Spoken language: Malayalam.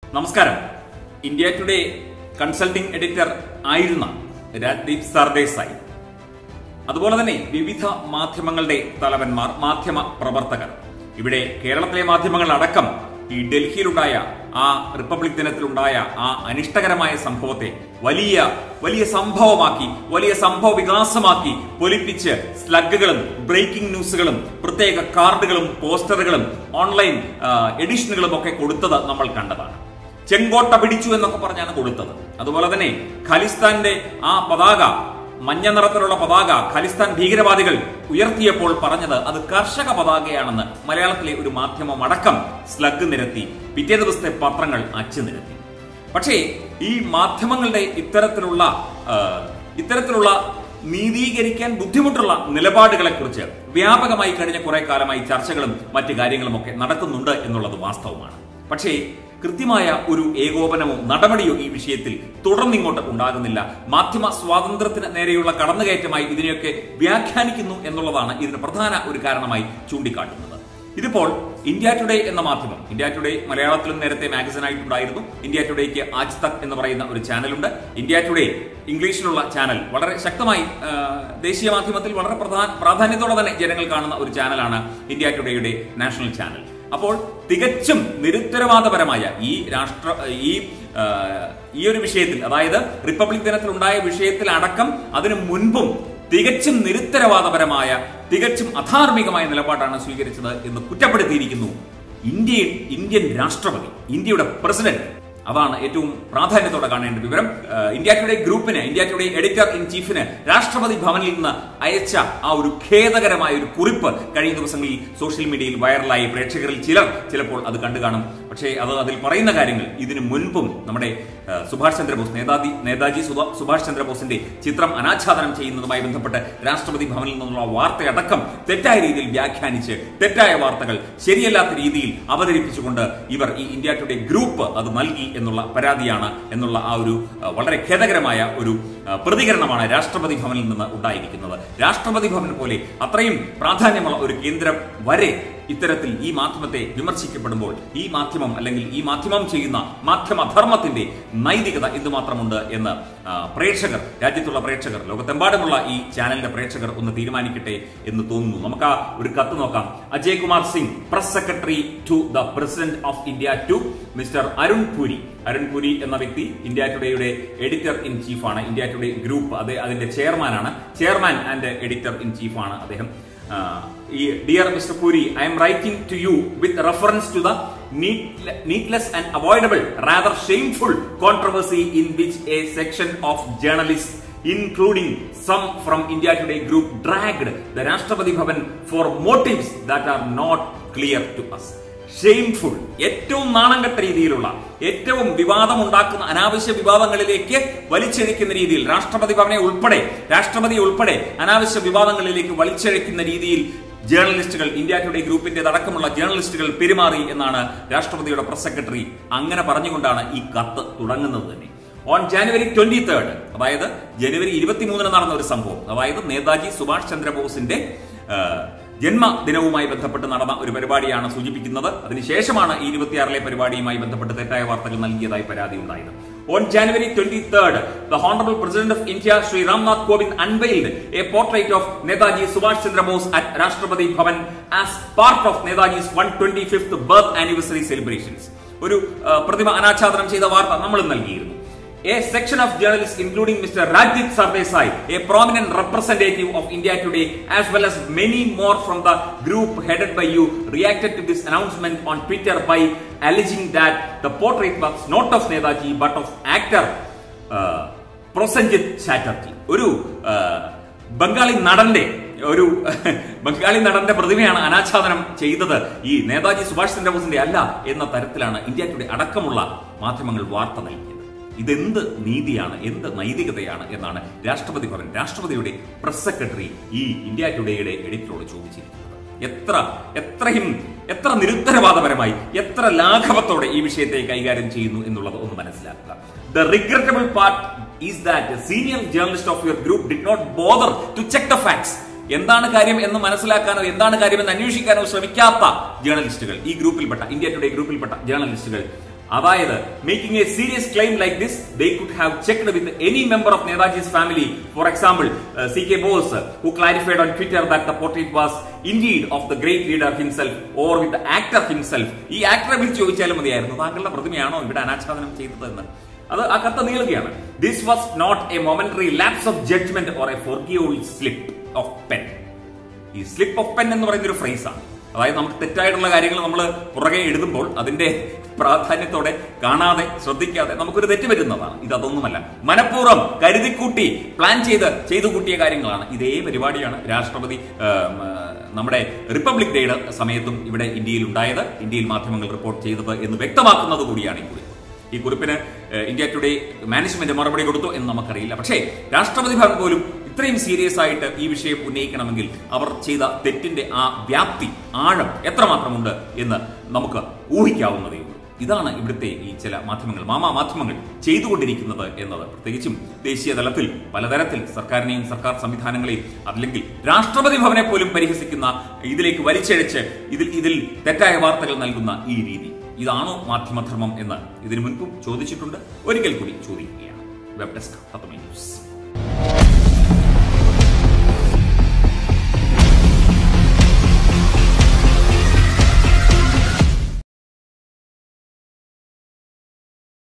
നമസ്കാരം ഇന്ത്യ ടുഡേ കൺസൾട്ടിംഗ് എഡിറ്റർ ആയിരുന്ന രാജ്ദീപ് സർദേശായി അതുപോലെ തന്നെ വിവിധ മാധ്യമങ്ങളുടെ തലവന്മാർ മാധ്യമ പ്രവർത്തകർ ഇവിടെ കേരളത്തിലെ മാധ്യമങ്ങൾ അടക്കം ഈ ഡൽഹിയിലുണ്ടായ ആ റിപ്പബ്ലിക് ദിനത്തിലുണ്ടായ ആ അനിഷ്ടകരമായ സംഭവത്തെ വലിയ വലിയ സംഭവമാക്കി വലിയ സംഭവ വികാസമാക്കി പൊലിപ്പിച്ച് സ്ലഗുകളും ബ്രേക്കിംഗ് ന്യൂസുകളും പ്രത്യേക കാർഡുകളും പോസ്റ്ററുകളും ഓൺലൈൻ ആ, എഡിഷനുകളും ഒക്കെ കൊടുത്തത് നമ്മൾ കണ്ടതാണ് ചെങ്കോട്ട പിടിച്ചു എന്നൊക്കെ പറഞ്ഞാണ് കൊടുത്തത് അതുപോലെ തന്നെ ഖലിസ്ഥാന്റെ ആ പതാക മഞ്ഞ നിറത്തിലുള്ള പതാക ഖലിസ്ഥാൻ ഭീകരവാദികൾ ഉയർത്തിയപ്പോൾ പറഞ്ഞത് അത് കർഷക പതാകയാണെന്ന് മലയാളത്തിലെ ഒരു മാധ്യമം അടക്കം സ്ലഗ് നിരത്തി പിറ്റേ ദിവസത്തെ പത്രങ്ങൾ അച്ചു നിരത്തി പക്ഷേ ഈ മാധ്യമങ്ങളുടെ ഇത്തരത്തിലുള്ള ആ, ഇത്തരത്തിലുള്ള നീതീകരിക്കാൻ ബുദ്ധിമുട്ടുള്ള നിലപാടുകളെ കുറിച്ച് വ്യാപകമായി കഴിഞ്ഞ കുറെ കാലമായി ചർച്ചകളും മറ്റു കാര്യങ്ങളും ഒക്കെ നടക്കുന്നുണ്ട് എന്നുള്ളത് വാസ്തവമാണ് പക്ഷേ കൃത്യമായ ഒരു ഏകോപനമോ നടപടിയോ ഈ വിഷയത്തിൽ തുടർന്നിങ്ങോട്ട് ഉണ്ടാകുന്നില്ല മാധ്യമ സ്വാതന്ത്ര്യത്തിന് നേരെയുള്ള കടന്നുകയറ്റമായി ഇതിനെയൊക്കെ വ്യാഖ്യാനിക്കുന്നു എന്നുള്ളതാണ് ഇതിന് പ്രധാന ഒരു കാരണമായി ചൂണ്ടിക്കാട്ടുന്നത് ഇതിപ്പോൾ ഇന്ത്യ ടുഡേ എന്ന മാധ്യമം ഇന്ത്യ ടുഡേ മലയാളത്തിലും നേരത്തെ മാഗസിൻ ആയിട്ടുണ്ടായിരുന്നു ഇന്ത്യ ടുഡേക്ക് ആജ് തക് എന്ന് പറയുന്ന ഒരു ചാനലുണ്ട് ഇന്ത്യ ടുഡേ ഇംഗ്ലീഷിലുള്ള ചാനൽ വളരെ ശക്തമായി ആ, ദേശീയ മാധ്യമത്തിൽ വളരെ പ്രധാന പ്രാധാന്യത്തോടെ തന്നെ ജനങ്ങൾ കാണുന്ന ഒരു ചാനലാണ് ഇന്ത്യ ടുഡേയുടെ നാഷണൽ ചാനൽ അപ്പോൾ തികച്ചും നിരുത്തരവാദപരമായ ഈ രാഷ്ട്ര ഈ ആ, ഈ ഒരു വിഷയത്തിൽ അതായത് റിപ്പബ്ലിക് ദിനത്തിൽ ഉണ്ടായ വിഷയത്തിൽ അടക്കം അതിനു മുൻപും തികച്ചും നിരുത്തരവാദപരമായ തികച്ചും അധാർമികമായ നിലപാടാണ് സ്വീകരിച്ചത് എന്ന് കുറ്റപ്പെടുത്തിയിരിക്കുന്നു ഇന്ത്യ ഇന്ത്യൻ രാഷ്ട്രപതി ഇന്ത്യയുടെ പ്രസിഡന്റ് അതാണ് ഏറ്റവും പ്രാധാന്യത്തോടെ കാണേണ്ട വിവരം ഏഹ് ഇന്ത്യ ടുഡേ ഗ്രൂപ്പിന് ഇന്ത്യ ടുഡേ എഡിറ്റർ ഇൻ ചീഫിന് രാഷ്ട്രപതി ഭവനിൽ നിന്ന് അയച്ച ആ ഒരു ഖേദകരമായ ഒരു കുറിപ്പ് കഴിഞ്ഞ ദിവസങ്ങളിൽ സോഷ്യൽ മീഡിയയിൽ വൈറലായി പ്രേക്ഷകരിൽ ചിലർ ചിലപ്പോൾ അത് കണ്ടു കാണും പക്ഷേ അത് അതിൽ പറയുന്ന കാര്യങ്ങൾ ഇതിനു മുൻപും നമ്മുടെ ഏഹ് സുഭാഷ് ചന്ദ്രബോസ് നേതാജി നേതാജി സുഭാ- സുഭാഷ് ചന്ദ്രബോസിന്റെ ചിത്രം അനാച്ഛാദനം ചെയ്യുന്നതുമായി ബന്ധപ്പെട്ട് രാഷ്ട്രപതി ഭവനിൽ നിന്നുള്ള വാർത്തയടക്കം തെറ്റായ രീതിയിൽ വ്യാഖ്യാനിച്ച് തെറ്റായ വാർത്തകൾ ശരിയല്ലാത്ത രീതിയിൽ അവതരിപ്പിച്ചുകൊണ്ട് ഇവർ ഈ ഇന്ത്യ ടുഡേ ഗ്രൂപ്പ് അത് നൽകി എന്നുള്ള പരാതിയാണ് എന്നുള്ള ആ ഒരു ആ, വളരെ ഖേദകരമായ ഒരു ആ, പ്രതികരണമാണ് രാഷ്ട്രപതി ഭവനിൽ നിന്ന് ഉണ്ടായിരിക്കുന്നത് രാഷ്ട്രപതി ഭവൻ പോലെ അത്രയും പ്രാധാന്യമുള്ള ഒരു കേന്ദ്രം വരെ ഇത്തരത്തിൽ ഈ മാധ്യമത്തെ വിമർശിക്കപ്പെടുമ്പോൾ ഈ മാധ്യമം അല്ലെങ്കിൽ ഈ മാധ്യമം ചെയ്യുന്ന മാധ്യമധർമ്മത്തിന്റെ നൈതികത എന്തുമാത്രമുണ്ട് എന്ന് ആ, പ്രേക്ഷകർ രാജ്യത്തുള്ള പ്രേക്ഷകർ ലോകത്തെമ്പാടുമുള്ള ഈ ചാനലിന്റെ പ്രേക്ഷകർ ഒന്ന് തീരുമാനിക്കട്ടെ എന്ന് തോന്നുന്നു നമുക്ക് ആ ഒരു കത്ത് നോക്കാം Ajay Kumar Singh press secretary to the president of India to mister Arun Puri Arun Puri എന്ന വ്യക്തി ഇന്ത്യ ടുഡേയുടെ എഡിറ്റർ ഇൻ ചീഫാണ് ഇന്ത്യ ടുഡേ ഗ്രൂപ്പ് അത് അതിന്റെ ചെയർമാനാണ് ചെയർമാൻ ആൻഡ് എഡിറ്റർ ഇൻ ചീഫാണ് അദ്ദേഹം ആ, ഈ dear mister Puri I'm writing to you with reference to the needless and avoidable, rather shameful controversy in which a section of journalists, including some from India Today group, dragged the Rashtrapati Bhavan for motives that are not clear to us. Shameful ഏറ്റവും നാണംകെട്ട രീതിയിലുള്ള ഏറ്റവും വിവാദമുണ്ടാക്കുന്ന അനാവശ്യ വിവാദങ്ങളിലേക്ക് വലിച്ചഴിക്കുന്ന രീതിയിൽ രാഷ്ട്രപതി ഭവനെ ഉൾപ്പെടെ രാഷ്ട്രപതി ഉൾപ്പെടെ അനാവശ്യ വിവാദങ്ങളിലേക്ക് വലിച്ചഴിക്കുന്ന രീതിയിൽ ജേർണലിസ്റ്റുകൾ ഇന്ത്യ ടുഡേ ഗ്രൂപ്പിന്റെ അടക്കമുള്ള ജേർണലിസ്റ്റുകൾ പെരുമാറി എന്നാണ് രാഷ്ട്രപതിയുടെ പ്രസ് സെക്രട്ടറി അങ്ങനെ പറഞ്ഞുകൊണ്ടാണ് ഈ കത്ത് തുടങ്ങുന്നത് തന്നെ ഓൺ ജാനുവരി ട്വന്റി തേർഡ് അതായത് ജനുവരി ഇരുപത്തിമൂന്നിന് നടന്ന ഒരു സംഭവം അതായത് നേതാജി സുഭാഷ് ചന്ദ്രബോസിന്റെ ആ, ജന്മദിനവുമായി ബന്ധപ്പെട്ട് നടന്ന ഒരു പരിപാടിയാണ് സൂചിപ്പിക്കുന്നത് അതിനുശേഷമാണ് ഈ ഇരുപത്തിയാറിലെ പരിപാടിയുമായി ബന്ധപ്പെട്ട് തെറ്റായ വാർത്തകൾ നൽകിയതായി പരാതി ഉണ്ടായത് on January twenty third the honourable president of India Shri Ramnath Kovind unveiled a portrait of Netaji Subhash Chandrabose at Rashtrapati Bhavan as part of Netaji's one twenty fifth birth anniversary celebrations ഒരു ആ, പ്രതിമ അനാച്ഛാദനം ചെയ്ത വാർത്ത നമ്മളും നൽകിയിരുന്നു A section of journalists, including Mr. Rajit Sardesai, a prominent representative of India Today, as well as many more from the group headed by you, reacted to this announcement on Twitter by alleging that the portrait was not of Netaji but of actor uh, പ്രൊസഞ്ജിത് Chatterjee ഒരു ആ, ബംഗാളി നടന്റെ ഒരു ബംഗാളി നടന്റെ പ്രതിമയാണ് അനാച്ഛാദനം ചെയ്തത് ഈ നേതാജി സുഭാഷ് ചന്ദ്രബോസിന്റെ അല്ല എന്ന തരത്തിലാണ് ഇന്ത്യ ടുഡേ അടക്കമുള്ള മാധ്യമങ്ങൾ വാർത്ത നൽകിയത് ഇതെന്ത് നീതിയാണ് എന്ത് നൈതികതയാണ് എന്നാണ് രാഷ്ട്രപതി ഭവൻ രാഷ്ട്രപതിയുടെ പ്രസ് സെക്രട്ടറി ഈ ഇന്ത്യ ടുഡേയുടെ എഡിറ്ററോട് ചോദിച്ചിരിക്കുന്നത് എത്ര എത്രയും എത്ര നിരുത്തരവാദപരമായി എത്ര ലാഘവത്തോടെ ഈ വിഷയത്തെ കൈകാര്യം ചെയ്യുന്നു എന്നുള്ളത് ഒന്ന് മനസ്സിലാക്കുക the regrettable part is that senior journalist of your group did not bother to check the facts എന്താണ് കാര്യം എന്ന് മനസ്സിലാക്കാനോ എന്താണ് കാര്യം എന്ന് അന്വേഷിക്കാനോ ശ്രമിക്കാത്ത ജേർണലിസ്റ്റുകൾ ഈ ഗ്രൂപ്പിൽപ്പെട്ട ഇന്ത്യ ടുഡേ ഗ്രൂപ്പിൽപ്പെട്ട ജേർണലിസ്റ്റുകൾ അതായത് making a serious claim like this they could have checked with any member of Netaji's family for example C K Bose who clarified on Twitter that the portrait was indeed of the great leader himself or with actor himself ഈ ആക്ടറെ വിളിച്ച് ചോദിച്ചാലും മതിയായിരുന്നു താങ്കളുടെ പ്രതിമയാണോ ഇവിടെ അനാച്ഛാദനം ചെയ്തതെന്ന് അത് ആ കത്ത് നീളുകയാണ് this was not a momentary lapse of judgement or a forgivable slip of pen ഈ സ്ലിപ്പ് ഓഫ് പെൻ എന്ന് പറയുന്ന ഒരു ഫ്രേസാണ് അതായത് നമുക്ക് തെറ്റായിട്ടുള്ള കാര്യങ്ങൾ നമ്മൾ പുറകെ എഴുതുമ്പോൾ അതിന്റെ പ്രാധാന്യത്തോടെ കാണാതെ ശ്രദ്ധിക്കാതെ നമുക്കൊരു തെറ്റ് വരുന്നതാണ് ഇത് അതൊന്നുമല്ല മനഃപൂർവ്വം കരുതിക്കൂട്ടി പ്ലാൻ ചെയ്ത് ചെയ്തു കൂട്ടിയ കാര്യങ്ങളാണ് ഇതേ പരിപാടിയാണ് രാഷ്ട്രപതി ആ, ഉം, ആ, നമ്മുടെ റിപ്പബ്ലിക് ഡേയുടെ സമയത്തും ഇവിടെ ഇന്ത്യയിൽ ഉണ്ടായത് ഇന്ത്യയിൽ മാധ്യമങ്ങൾ റിപ്പോർട്ട് ചെയ്തത് എന്ന് വ്യക്തമാക്കുന്നത് കൂടിയാണ് ഈ കുറിപ്പ് ഈ കുറിപ്പിന് ഏഹ്, ഇന്ത്യ ടുഡേ മാനേജ്മെന്റ് മറുപടി കൊടുത്തു എന്ന് നമുക്കറിയില്ല പക്ഷേ രാഷ്ട്രപതി ഭവൻ പോലും ഇത്രയും സീരിയസ് ആയിട്ട് ഈ വിഷയം ഉന്നയിക്കണമെങ്കിൽ അവർ ചെയ്ത തെറ്റിന്റെ ആ വ്യാപ്തി ആഴം എത്രമാത്രമുണ്ട് എന്ന് നമുക്ക് ഊഹിക്കാവുന്നതേ ഉള്ളൂ ഇതാണ് ഇവിടുത്തെ ഈ ചില മാധ്യമങ്ങൾ മാമാ മാധ്യമങ്ങൾ ചെയ്തുകൊണ്ടിരിക്കുന്നത് എന്നത് പ്രത്യേകിച്ചും ദേശീയ തലത്തിൽ പലതരത്തിൽ സർക്കാരിനെയും സർക്കാർ സംവിധാനങ്ങളെയും അല്ലെങ്കിൽ രാഷ്ട്രപതി ഭവനെ പോലും പരിഹസിക്കുന്ന ഇതിലേക്ക് വലിച്ചഴച്ച് ഇതിൽ ഇതിൽ തെറ്റായ വാർത്തകൾ നൽകുന്ന ഈ രീതി ഇതാണോ മാധ്യമധർമ്മം എന്ന് ഇതിനു മുൻപും ചോദിച്ചിട്ടുണ്ട് ഒരിക്കൽ കൂടി ചോദിക്കുകയാണ് വെബ് ഡെസ്ക് തത്വമേ ന്യൂസ്